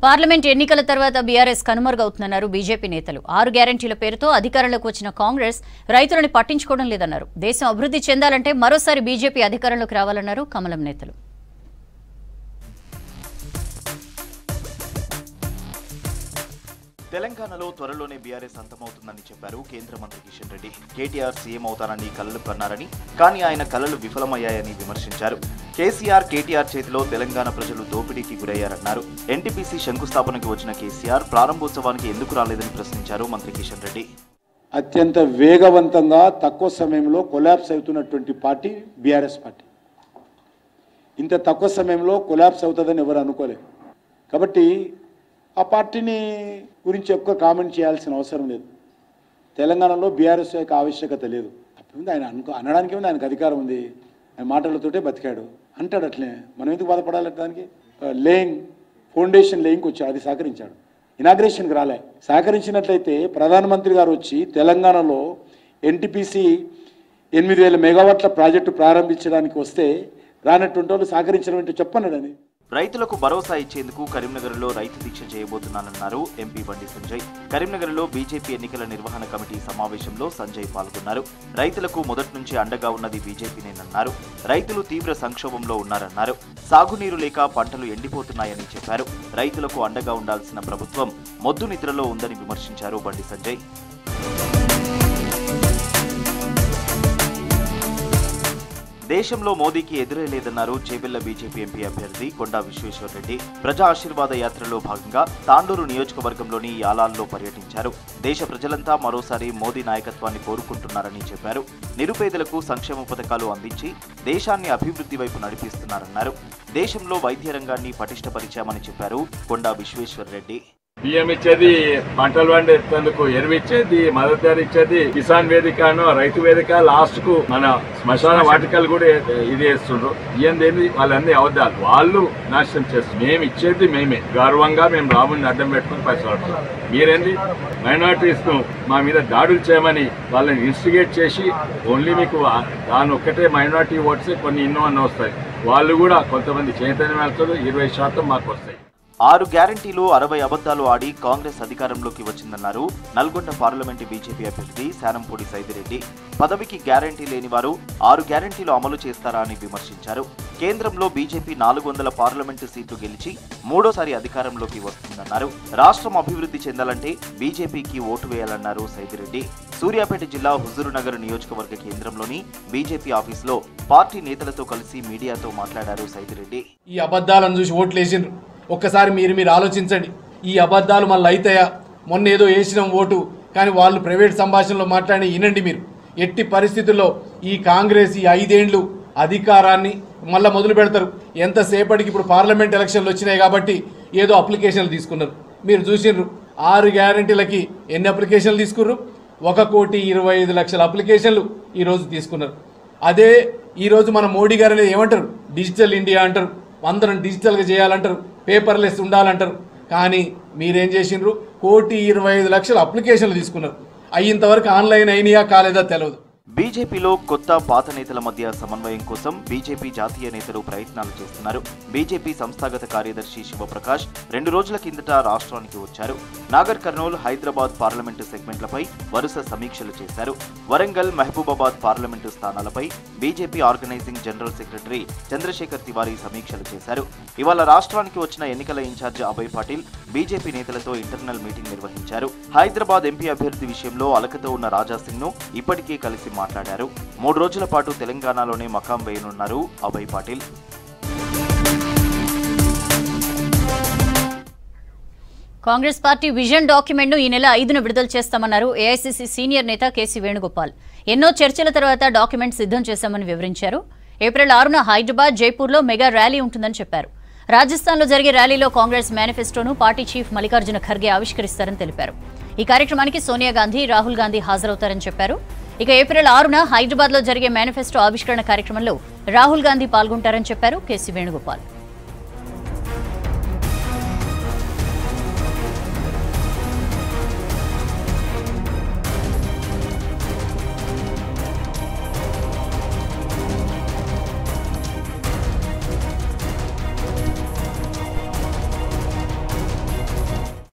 parliament ఎన్నికల తర్వాత BRS కనుమరుగవుతుందన్నారు BJP నేతలు ఆరు గ్యారంటీల పేరుతో అధికారంలోకి వచ్చిన కాంగ్రెస్ రైతులను పట్టించుకోవడం లేదన్నారు దేశం అభివృద్ధి చెందాలంటే మరోసారి బీజేపీ అధికారంలోకి రావాలన్నారు కమలం నేతలు తెలంగాణలో త్వరలోనే బీఆర్ఎస్ అంతమవుతుందని చెప్పారు కేంద్ర మంత్రి కిషన్ రెడ్డి కేటీఆర్ సీఎం అవుతానని కలలు కన్నారని కానీ ఆయన కలలు విఫలమయ్యాయని విమర్శించారు కేసీఆర్ కేటీఆర్ చేతిలో తెలంగాణ ప్రజలు దోపిడీకి గురయ్యారన్నారు ఎన్టీపీసీ శంకుస్థాపనకి వచ్చిన కేసీఆర్ ప్రారంభోత్సవానికి ఎందుకు రాలేదని ప్రశ్నించారు మంత్రి కిషన్ రెడ్డి అత్యంత వేగవంతంగా తక్కువ సమయంలో కొలాప్స్ అవుతున్నటువంటి పార్టీ బీఆర్ఎస్ పార్టీ ఇంత తక్కువ సమయంలో కొలాప్స్ అవుతుందని ఎవరు అనుకోలేదు కాబట్టి ఆ పార్టీని గురించి ఎక్కువ కామెంట్ చేయాల్సిన అవసరం లేదు తెలంగాణలో బీఆర్ఎస్ యొక్క ఆవశ్యకత లేదు అప్పుడు ఆయన అనుకో అనడానికి ఉంది ఆయనకు అధికారం ఉంది ఆయన మాటలతోటే బతికాడు అంటాడు అట్లే మనం ఎందుకు బాధపడాలి దానికి లేయింగ్ ఫౌండేషన్ లేయింగ్కి వచ్చాడు అది సహకరించాడు ఇనాగ్రేషన్కి రాలే సహకరించినట్లయితే ప్రధానమంత్రి గారు వచ్చి తెలంగాణలో ఎన్టీపీసీ ఎనిమిది వేల మెగావాట్ల ప్రాజెక్టు ప్రారంభించడానికి వస్తే రానటువంటి వాళ్ళు సహకరించడం ఏంటో చెప్పన్నాడని రైతులకు భరోసా ఇచ్చేందుకు కరీంనగర్లో రైతు దీక్ష చేయబోతున్నానన్నారు ఎంపీ బండి సంజయ్ కరీంనగర్లో బీజేపీ ఎన్నికల నిర్వహణ కమిటీ సమావేశంలో సంజయ్ పాల్గొన్నారు రైతులకు మొదటి నుంచి అండగా ఉన్నది బీజేపీనేనన్నారు రైతులు తీవ్ర సంక్షోభంలో ఉన్నారన్నారు సాగునీరు లేక పంటలు ఎండిపోతున్నాయని చెప్పారు రైతులకు అండగా ఉండాల్సిన ప్రభుత్వం మొద్దు నిద్రలో ఉందని విమర్శించారు బండి సంజయ్ దేశంలో మోదీకి ఎదురే లేదన్నారు చేబెళ్ల బీజేపీ ఎంపీ అభ్యర్థి కొండా విశ్వేశ్వరరెడ్డి ప్రజా ఆశీర్వాద యాత్రలో భాగంగా తాండూరు నియోజకవర్గంలోని యాలాల్లో పర్యటించారు దేశ ప్రజలంతా మరోసారి మోదీ నాయకత్వాన్ని కోరుకుంటున్నారని చెప్పారు నిరుపేదలకు సంక్షేమ పథకాలు అందించి దేశాన్ని అభివృద్ధి వైపు నడిపిస్తున్నారన్నారు దేశంలో వైద్య రంగాన్ని పటిష్టపరిచామని చెప్పారు కొండా విశ్వేశ్వరరెడ్డి బియ్యం ఇచ్చేది పంటలు పండేందుకు ఎరువు ఇచ్చేది మద్దతు ధర ఇచ్చేది కిసాన్ వేదికను రైతు వేదిక లాస్ట్ కు మన శ్మశాన వాటికలు కూడా ఇది వేస్తుండ్రు ఇయ్యందేది వాళ్ళన్నీ అవద్దాలు వాళ్ళు నాశనం చేస్తారు మేము ఇచ్చేది మేమే గర్వంగా మేము రాముని అడ్డం పెట్టుకుని పైసలు ఆడుతున్నాం మీరేంది మైనార్టీస్ ను మా మీద దాడులు చేయమని వాళ్ళని ఇన్స్టిగేట్ చేసి ఓన్లీ మీకు ఆ- దాని ఒక్కటే మైనార్టీ ఓట్సే కొన్ని ఎన్నో అన్న వస్తాయి వాళ్ళు కూడా కొంతమంది చైతన్యం వెళ్తారు ఇరవై శాతం మాకు వస్తాయి ఆరు గ్యారంటీలు అరవై అబద్ధాలు ఆడి కాంగ్రెస్ అధికారంలోకి వచ్చిందన్నారు నల్గొండ పార్లమెంటు బీజేపీ అభ్యర్థి శానంపూడి సైదిరెడ్డి పదవికి గ్యారంటీ లేని వారు ఆరు గ్యారంటీలు అమలు చేస్తారా అని విమర్శించారు కేంద్రంలో బీజేపీ నాలుగు వందల పార్లమెంటు సీట్లు గెలిచి మూడోసారి అధికారంలోకి వస్తుందన్నారు రాష్ట్రం అభివృద్ధి చెందాలంటే బీజేపీకి ఓటు వేయాలన్నారు సైదిరెడ్డి సూర్యాపేట జిల్లా హుజూరునగర్ నియోజకవర్గ కేంద్రంలోని బీజేపీ ఆఫీసులో పార్టీ నేతలతో కలిసి మీడియాతో మాట్లాడారు సైదిరెడ్డి ఈ అబద్ధాలను చూసి ఓట్లు వేసిండ్రు ఒక్కసారి మీరు మీరు ఆలోచించండి ఈ అబద్ధాలు మళ్ళీ అవుతాయా మొన్న ఏదో వేసినాం ఓటు కానీ వాళ్ళు ప్రైవేట్ సంభాషణలో మాట్లాడి వినండి మీరు ఎట్టి పరిస్థితుల్లో ఈ కాంగ్రెస్ ఈ ఐదేండ్లు అధికారాన్ని మళ్ళీ మొదలు పెడతారు ఎంతసేపటికి ఇప్పుడు పార్లమెంట్ ఎలక్షన్లు వచ్చినాయి కాబట్టి ఏదో అప్లికేషన్లు తీసుకున్నారు మీరు చూసిండ్రు ఆరు గ్యారంటీలకి ఎన్ని అప్లికేషన్లు తీసుకుర్రు ఒక కోటి ఇరవై ఐదు లక్షల అప్లికేషన్లు ఈరోజు తీసుకున్నారు అదే ఈరోజు మన మోడీ గారు అనేది ఏమంటారు డిజిటల్ ఇండియా అంటారు అందరం డిజిటల్గా చేయాలంటారు పేపర్లెస్ ఉండాలంటారు కానీ మీరేం చేసిండ్రు కోటి ఇరవై ఐదు లక్షల అప్లికేషన్లు తీసుకున్నారు అయ్యింతవరకు ఆన్లైన్ అయినాయా కాలేదా తెలియదు బీజేపీలో కొత్త పాత నేతల మధ్య సమన్వయం కోసం బీజేపీ జాతీయ నేతలు ప్రయత్నాలు చేస్తున్నారు బీజేపీ సంస్థాగత కార్యదర్శి శివప్రకాష్ రెండు రోజుల కిందట రాష్ట్రానికి వచ్చారు నాగర్ కర్నూల్ హైదరాబాద్ పార్లమెంటు సెగ్మెంట్లపై వరుస సమీక్షలు చేశారు వరంగల్ మహబూబాబాద్ పార్లమెంటు స్థానాలపై BJP organising general secretary Chandrashekhar Tiwari సమీక్షలు చేశారు ఇవాళ రాష్ట్రానికి వచ్చిన ఎన్నికల ఇన్ఛార్జ్ అభయ్ పాటిల్ బీజేపీ నేతలతో ఇంటర్నల్ మీటింగ్ నిర్వహించారు హైదరాబాద్ ఎంపీ అభ్యర్థి విషయంలో అలకతో ఉన్న రాజా సింగ్ ను ఇప్పటికే కలిసి మాట్లాడారు మూడు రోజుల పాటు తెలంగాణలోనే మకాం వేయనున్నారు అభయ్ పాటిల్ కాంగ్రెస్ పార్టీ విజన్ డాక్యుమెంట్ను ఈ నెల ఐదున విడుదల చేస్తామన్నారు ఏఐసీసీ సీనియర్ నేత కేసీ వేణుగోపాల్ ఎన్నో చర్చల తర్వాత డాక్యుమెంట్ సిద్ధం చేశామని వివరించారు ఏప్రిల్ ఆరున హైదరాబాద్ జైపూర్లో మెగా ర్యాలీ ఉంటుందని చెప్పారు రాజస్థాన్లో జరిగే ర్యాలీలో కాంగ్రెస్ మేనిఫెస్టోను పార్టీ చీఫ్ మల్లికార్జున ఖర్గే ఆవిష్కరిస్తారని తెలిపారు ఈ కార్యక్రమానికి సోనియా గాంధీ రాహుల్ గాంధీ హాజరవుతారని చెప్పారు ఇక ఏప్రిల్ ఆరున హైదరాబాద్లో జరిగే మేనిఫెస్టో ఆవిష్కరణ కార్యక్రమంలో రాహుల్ గాంధీ పాల్గొంటారని చెప్పారు కేసీ వేణుగోపాల్